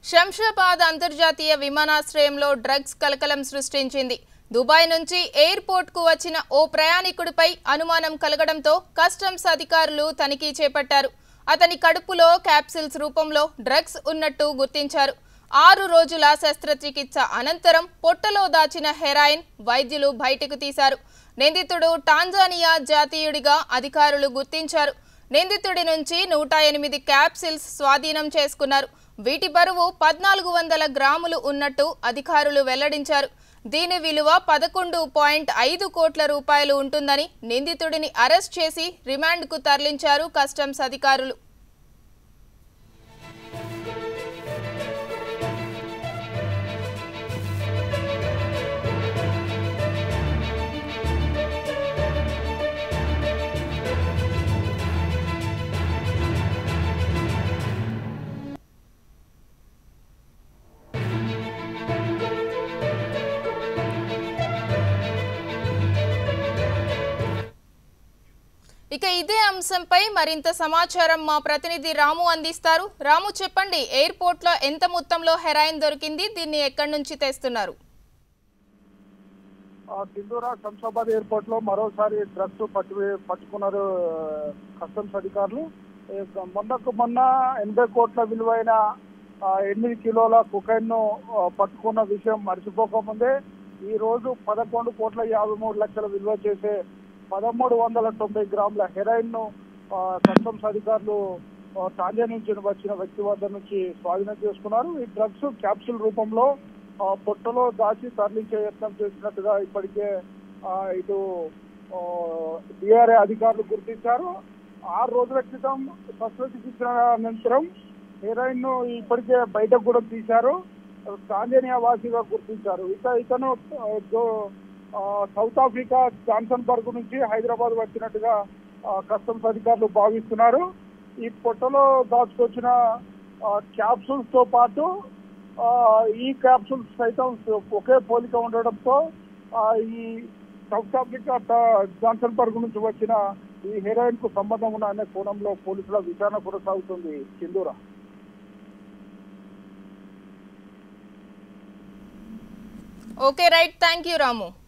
శంషాబాద్ అంతర్జాతీయ విమానాశ్రయంలో డ్రగ్స్ కలకలం సృష్టించింది దుబాయ్ నుంచి ఎయిర్పోర్ట్కు వచ్చిన ఓ ప్రయాణికుడిపై అనుమానం కలగడంతో కస్టమ్స్ అధికారులు తనిఖీ చేపట్టారు అతని కడుపులో క్యాప్సిల్స్ రూపంలో డ్రగ్స్ ఉన్నట్టు గుర్తించారు ఆరు రోజుల శస్త్రచికిత్స అనంతరం పొట్టలో దాచిన హెరాయిన్ వైద్యులు బయటకు తీశారు నిందితుడు టాంజానియా జాతీయుడిగా అధికారులు గుర్తించారు నిందితుడి నుంచి నూట ఎనిమిది క్యాప్సిల్స్ స్వాధీనం చేసుకున్నారు వీటి బరువు పద్నాలుగు వందల గ్రాములు ఉన్నట్టు అధికారులు వెల్లడించారు దీని విలువ పదకొండు పాయింట్ ఐదు కోట్ల రూపాయలు ఉంటుందని నిందితుడిని అరెస్ట్ చేసి రిమాండ్కు తరలించారు కస్టమ్స్ అధికారులు ఇక ఇదే అంశంపై మరింత సమాచారం మా ప్రతినిధి రాము అందిస్తారు రాము చెప్పండి ఎయిర్పోర్ట్లో ఎంత మొత్తంలో హెరాయిన్ దొరికింది దీన్ని ఎక్కడి నుంచి తెస్తున్నారు ఆ సింధూరా శంషాబాద్ ఎయిర్పోర్ట్ లో మరోసారి డ్రగ్స్ పట్టు పట్టుకున్నారు కస్టమ్స్ అధికారులు ఏ, మొన్నకు మొన్న ఎనభై కోట్ల విలువైన ఆ, ఎనిమిది కిలోల కుకైన్ ను పట్టుకున్న విషయం మర్చిపోకముందే ఈ రోజు పదకొండు కోట్ల యాభై మూడు లక్షల విలువ చేసే పదమూడు వందల తొంభై గ్రాముల హెరాయిన్ ను ఆ, కస్టమ్స్ అధికారులు ఆ, టాంజా నుంచి వచ్చిన వ్యక్తి వద్ద నుంచి స్వాధీనం చేసుకున్నారు ఈ డ్రగ్స్ క్యాప్సూల్ రూపంలో ఆ, పొట్టలో దాచి తరలించే యత్నం చేసినట్టుగా ఇప్పటికే ఆ, ఇటు డిఆర్ఏ అధికారులు గుర్తించారు ఆరు రోజుల క్రితం శస్త్రచికిత్స అనంతరం హెరాయిన్ ను ఇప్పటికే బయటకు కూడా తీశారు టాంజానియా వాసిగా గుర్తించారు ఇక ఇతను ఆ, జో- ఆ, సౌత్ ఆఫ్రికా జాన్సన్ బర్గ్ నుంచి హైదరాబాద్ వచ్చినట్టుగా ఆ, కస్టమ్స్ అధికారులు భావిస్తున్నారు ఈ పొట్టలో దాచుకొచ్చిన ఆ, క్యాప్సూల్స్ తో పాటు ఆ, ఈ క్యాప్సూల్స్ సైతం ఒకే పోలిక ఉండడంతో ఆ, ఈ సౌత్ ఆఫ్రికా ట- జాన్సన్ బర్గ్ నుంచి వచ్చిన ఈ హెరాయిన్ కు సంబంధం ఉన్న అనే కోణంలో పోలీసుల విచారణ కొనసాగుతుంది Sindhura okay right thank you Ramu